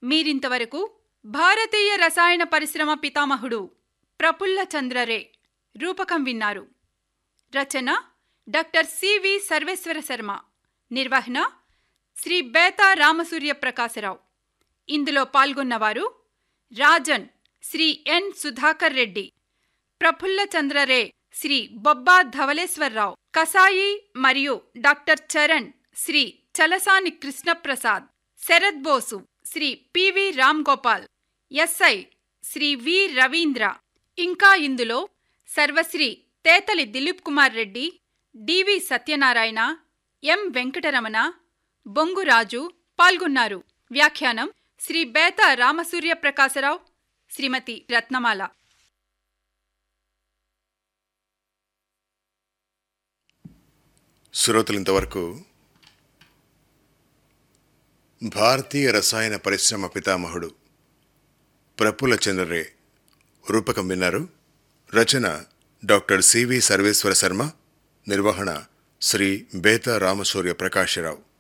మీరింతవరకు భారతీయ రసాయన పరిశ్రమ పితామహుడు ప్రఫుల్ల చంద్రరే రూపకం విన్నారు రచన డాక్టర్ సివి సర్వేశ్వర శర్మ నిర్వహణ శ్రీ బేతా రామసూర్య ప్రకాశరావు ఇందులో పాల్గొన్నవారు రాజన్ శ్రీ ఎన్ సుధాకర్ రెడ్డి ప్రఫుల్ల చంద్రరే శ్రీ బొబ్బా ధవలేశ్వరరావు కసాయి మరియు doctor Charan Shri Chalasani Krishnaprasad Sarath Bose Shri P V Ram Gopal S I Shri V Ravindra ఇంకా ఇందులో సర్వశ్రీ తేతలి దిలీప్ కుమార్ రెడ్డి డివి సత్యనారాయణ ఎం వెంకటరమణ బొంగురాజు పాల్గొన్నారు వ్యాఖ్యానం శ్రీ బేత రామసూర్య ప్రకాశరావు శ్రీమతి రత్నమాల శ్రోతలు ఇంతవరకు భారతీయ రసాయన పరిశ్రమ పితామహుడు ప్రఫుల్ల చంద్రరే రూపకం విన్నారు రచన డాక్టర్ సివి సర్వేశ్వర శర్మ నిర్వహణ శ్రీ బేతా రామసూర్య ప్రకాశరావు